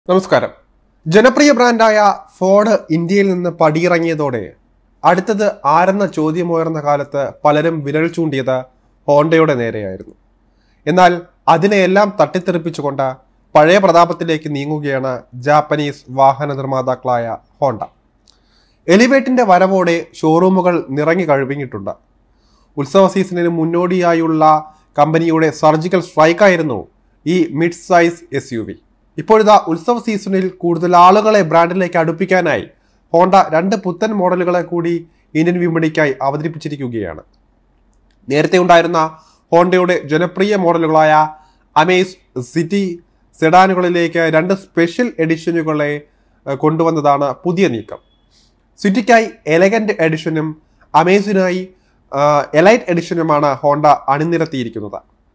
നമസ്കാരം ജനപ്രിയ ബ്രാൻഡായ ഫോർഡ് ഇന്ത്യയിൽ നിന്ന് പടിയിറങ്ങിയതോടെ അടുത്തത് ആരെന്ന ചോദ്യമുയർന്ന കാലത്ത് പലരും വിരൽ ചൂണ്ടിയത് ഹോണ്ടയുടെ നേരെയായിരുന്നു എന്നാൽ അതിനെയെല്ലാം തട്ടിത്തെറിപ്പിച്ചുകൊണ്ട് പഴയ പ്രതാപത്തിലേക്ക് നീങ്ങുകയാണ് ജാപ്പനീസ് വാഹന നിർമ്മാതാക്കളായ ഹോണ്ട എലിവേറ്റിന്റെ വരവോടെ ഷോറൂമുകൾ നിറങ്ങി കഴിഞ്ഞിട്ടുണ്ട് ഉത്സവ സീസണിന് മുന്നോടിയായുള്ള കമ്പനിയുടെ സർജിക്കൽ സ്ട്രൈക്കായിരുന്നു ഈ mid size S U V ഇപ്പോഴിതാ ഉത്സവ സീസണിൽ കൂടുതൽ ആളുകളെ ബ്രാൻഡിലേക്ക് അടുപ്പിക്കാനായി ഹോണ്ട രണ്ട് പുത്തൻ മോഡലുകളെ കൂടി ഇന്ത്യൻ വിപണിക്കായി അവതരിപ്പിച്ചിരിക്കുകയാണ് നേരത്തെ ഉണ്ടായിരുന്ന ഹോണ്ടയുടെ ജനപ്രിയ മോഡലുകളായ അമേസ് സിറ്റി സെഡാനുകളിലേക്ക് രണ്ട് സ്പെഷ്യൽ എഡിഷനുകളെ ഏഹ്, കൊണ്ടുവന്നതാണ് പുതിയ നീക്കം സിറ്റിക്കായി എലഗന്റ് എഡിഷനും അമേസിനായി എലൈറ്റ് എഡിഷനുമാണ് ഹോണ്ട അണിനിരത്തിയിരിക്കുന്നത്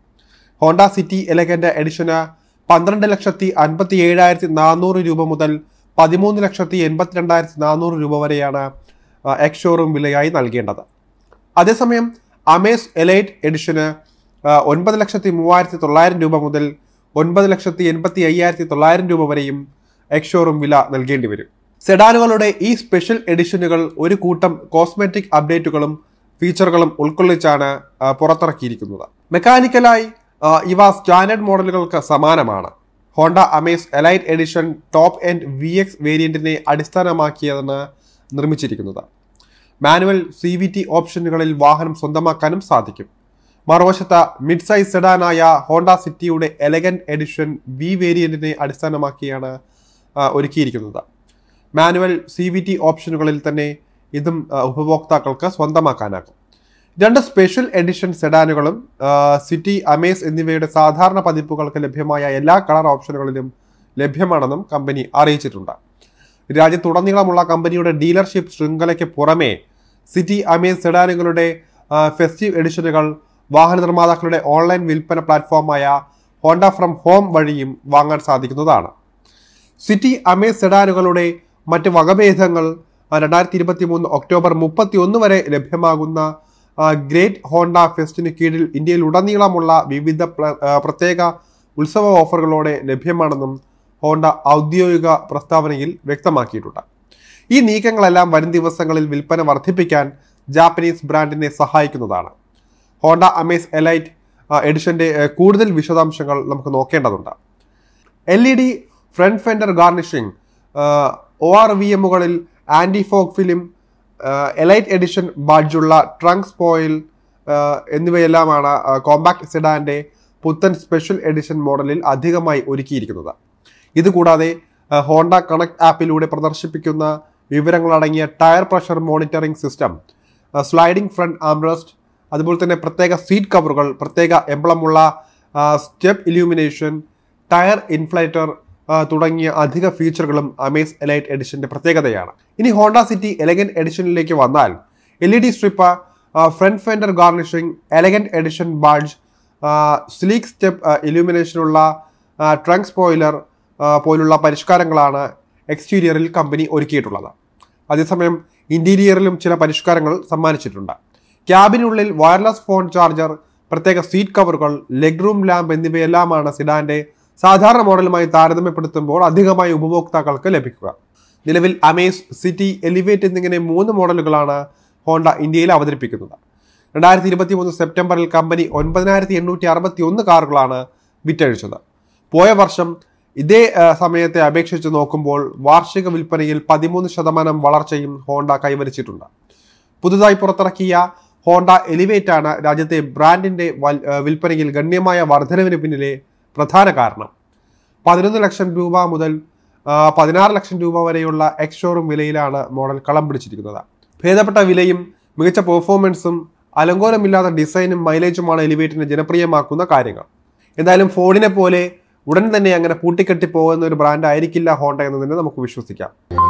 ഹോണ്ട സിറ്റി എലഗന്റ് എഡിഷന് പന്ത്രണ്ട് ലക്ഷത്തി അൻപത്തി ഏഴായിരത്തി നാനൂറ് രൂപ മുതൽ പതിമൂന്ന് ലക്ഷത്തി എൺപത്തിരണ്ടായിരത്തി നാനൂറ് രൂപ വരെയാണ് എക്സ് ഷോറൂം വിലയായി നൽകേണ്ടത് അതേസമയം അമേസ് എലൈറ്റ് എഡിഷന് ആ, ഒൻപത് ലക്ഷത്തി മൂവായിരത്തി തൊള്ളായിരം രൂപ മുതൽ ഒൻപത് ലക്ഷത്തി എൺപത്തി അയ്യായിരത്തി തൊള്ളായിരം രൂപ വരെയും എക്സ് ഷോറൂം വില നൽകേണ്ടി വരും സെഡാനുകളുടെ ഈ സ്പെഷ്യൽ എഡിഷനുകൾ ഒരു കൂട്ടം കോസ്മെറ്റിക് അപ്ഡേറ്റുകളും ഫീച്ചറുകളും ഉൾക്കൊള്ളിച്ചാണ് ആ, പുറത്തിറക്കിയിരിക്കുന്നത് മെക്കാനിക്കലായി ആ, ഇവ സ്റ്റാൻഡേർഡ് മോഡലുകൾക്ക് സമാനമാണ് Honda Amaze elite edition top end V X വേരിയന്റിനെ അടിസ്ഥാനമാക്കിയാണ് നിർമ്മിച്ചിരിക്കുന്നത് മാനുവൽ സി വി ടി ഓപ്ഷനുകളിൽ വാഹനം സ്വന്തമാക്കാനും സാധിക്കും മറുവശത്ത് മിഡ് സൈസ് സെഡാനായ ഹോണ്ട സിറ്റിയുടെ എലഗന്റ് എഡിഷൻ വി വേരിയന്റിനെ അടിസ്ഥാനമാക്കിയാണ് ആ, ഒരുക്കിയിരിക്കുന്നത് മാനുവൽ സി വി ടി ഓപ്ഷനുകളിൽ തന്നെ ഇതും ആ, ഉപഭോക്താക്കൾക്ക് സ്വന്തമാക്കാനാകും രണ്ട് സ്പെഷ്യൽ എഡിഷൻ സെഡാനുകളും ആ, സിറ്റി അമേസ് എന്നിവയുടെ സാധാരണ പതിപ്പുകൾക്ക് ലഭ്യമായ എല്ലാ കളർ ഓപ്ഷനുകളിലും ലഭ്യമാണെന്നും കമ്പനി അറിയിച്ചിട്ടുണ്ട് രാജ്യത്തുടനീളമുള്ള കമ്പനിയുടെ ഡീലർഷിപ്പ് ശൃംഖലയ്ക്ക് പുറമെ സിറ്റി അമേസ് സെഡാനുകളുടെ ആ, ഫെസ്റ്റീവ് എഡിഷനുകൾ വാഹന നിർമ്മാതാക്കളുടെ ഓൺലൈൻ വിൽപ്പന പ്ലാറ്റ്ഫോമായ ഹോണ്ട ഫ്രം ഹോം വഴിയും വാങ്ങാൻ സാധിക്കുന്നതാണ് സിറ്റി അമേസ് സെഡാനുകളുടെ മറ്റ് വകഭേദങ്ങൾ രണ്ടായിരത്തി ഇരുപത്തി മൂന്ന് ഒക്ടോബർ മുപ്പത്തി ഒന്ന് വരെ ലഭ്യമാകുന്ന ആ, ഗ്രേറ്റ് ഹോണ്ട ഫെസ്റ്റിന് കീഴിൽ ഇന്ത്യയിൽ ഉടനീളമുള്ള വിവിധ പ്ര- ആ, പ്രത്യേക ഉത്സവ ഓഫറുകളോടെ ലഭ്യമാണെന്നും ഹോണ്ട ഔദ്യോഗിക പ്രസ്താവനയിൽ വ്യക്തമാക്കിയിട്ടുണ്ട് ഈ നീക്കങ്ങളെല്ലാം വരും ദിവസങ്ങളിൽ വിൽപ്പന വർദ്ധിപ്പിക്കാൻ ജാപ്പനീസ് ബ്രാൻഡിനെ സഹായിക്കുന്നതാണ് ഹോണ്ട അമേസ് എലൈറ്റ് എഡിഷന്റെ ആ, കൂടുതൽ വിശദാംശങ്ങൾ നമുക്ക് നോക്കേണ്ടതുണ്ട് L E D front fender garnishing O R V എമ്മുകളിൽ anti fog film elite edition ബാഡ്ജുള്ള ട്രങ്ക് സ്പോയിൽ എന്നിവയെല്ലാമാണ് കോമ്പാക്ട് സെഡാന്റെ പുത്തൻ സ്പെഷ്യൽ എഡിഷൻ മോഡലിൽ അധികമായി ഒരുക്കിയിരിക്കുന്നത് ഇതുകൂടാതെ ആ, ഹോണ്ട കണക്ട് ആപ്പിലൂടെ പ്രദർശിപ്പിക്കുന്ന വിവരങ്ങളടങ്ങിയ tyre pressure monitoring system sliding front armrest അതുപോലെ തന്നെ പ്രത്യേക സീറ്റ് കവറുകൾ പ്രത്യേക എംബ്ലമുള്ള സ്റ്റെപ്പ് ഇല്യൂമിനേഷൻ ടയർ ഇൻഫ്ലേറ്റർ തുടങ്ങിയ അധിക ഫീച്ചറുകളും അമേസ് എലൈറ്റ് എഡിഷന്റെ പ്രത്യേകതയാണ് ഇനി ഹോണ്ട സിറ്റി എലഗന്റ് എഡിഷനിലേക്ക് വന്നാൽ L E D strip front fender garnishing elegant edition badge sleek step ഇല്യൂമിനേഷനുള്ള ട്രങ്ക് സ്പോയിലർ പോലുള്ള പരിഷ്കാരങ്ങളാണ് എക്സ്റ്റീരിയറിൽ കമ്പനി ഒരുക്കിയിട്ടുള്ളത് അതേസമയം ഇന്റീരിയറിലും ചില പരിഷ്കാരങ്ങൾ സമ്മാനിച്ചിട്ടുണ്ട് ക്യാബിനുള്ളിൽ വയർലെസ് ഫോൺ ചാർജർ പ്രത്യേക സീറ്റ് കവറുകൾ ലെഗ് റൂം ലാമ്പ് എന്നിവയെല്ലാമാണ് സിഡാന്റെ സാധാരണ മോഡലുമായി താരതമ്യപ്പെടുത്തുമ്പോൾ അധികമായി ഉപഭോക്താക്കൾക്ക് ലഭിക്കുക നിലവിൽ അമേസ് സിറ്റി എലിവേറ്റ് എന്നിങ്ങനെ മൂന്ന് മോഡലുകളാണ് ഹോണ്ട ഇന്ത്യയിൽ അവതരിപ്പിക്കുന്നത് രണ്ടായിരത്തി ഇരുപത്തി മൂന്ന് സെപ്റ്റംബറിൽ കമ്പനി ഒൻപതിനായിരത്തി എണ്ണൂറ്റി അറുപത്തി ഒന്ന് കാറുകളാണ് വിറ്റഴിച്ചത് പോയ വർഷം ഇതേ ആ, സമയത്തെ അപേക്ഷിച്ച് നോക്കുമ്പോൾ വാർഷിക വിൽപ്പനയിൽ പതിമൂന്ന് ശതമാനം വളർച്ചയും ഹോണ്ട കൈവരിച്ചിട്ടുണ്ട് പുതുതായി പുറത്തിറക്കിയ ഹോണ്ട എലിവേറ്റ് ആണ് രാജ്യത്തെ ബ്രാൻഡിന്റെ വൽ- ആ, വിൽപ്പനയിൽ ഗണ്യമായ വർധനവിന് പിന്നിലെ പ്രധാന കാരണം പതിനൊന്ന് ലക്ഷം രൂപ മുതൽ ആ, പതിനാറ് ലക്ഷം രൂപ വരെയുള്ള എക്സ് ഷോറൂം വിലയിലാണ് മോഡൽ കളം പിടിച്ചിരിക്കുന്നത് ഭേദപ്പെട്ട വിലയും മികച്ച പെർഫോമൻസും അലങ്കോലമില്ലാത്ത ഡിസൈനും മൈലേജുമാണ് എലിവേറ്റിനെ ജനപ്രിയമാക്കുന്ന കാര്യങ്ങൾ എന്തായാലും ഫോണിനെ പോലെ ഉടൻ തന്നെ അങ്ങനെ പൂട്ടിക്കെട്ടി പോകുന്ന ഒരു ബ്രാൻഡ് ആയിരിക്കില്ല ഹോണ്ട എന്ന് തന്നെ നമുക്ക് വിശ്വസിക്കാം